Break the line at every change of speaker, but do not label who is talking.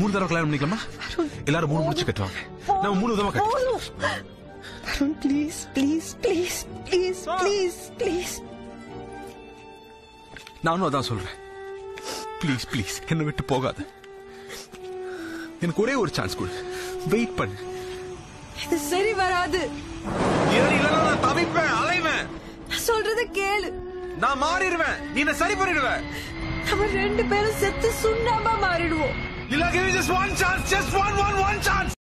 மூணு தடவை கல்யாணம் பண்ணிக்கலாமா எல்லாரும் மூணு முடிச்சு கட்டுவாங்க நம்ம மூணு விதமா கட்டுவோம்
போதும் Arun please please please please please please
நானும் அதான் சொல்றேன் ப்ளீஸ் ப்ளீஸ் என்னை விட்டு போகாத எனக்கு ஒரே ஒரு சான்ஸ் கொடு வெயிட் பண்ணு
இது சரி வராது
இல்லைன்னா நான் தவிப்பேன் அலைவேன்
நான் சொல்றத கேளு
நான் மாறிடுவேன் நீ என்ன சரி பண்ணிடுவேன்
நம்ம ரெண்டு பேரும் செத்து சுண்ணாம்பா மாறிடுவோம்
இல்ல give me just one chance just one one one chance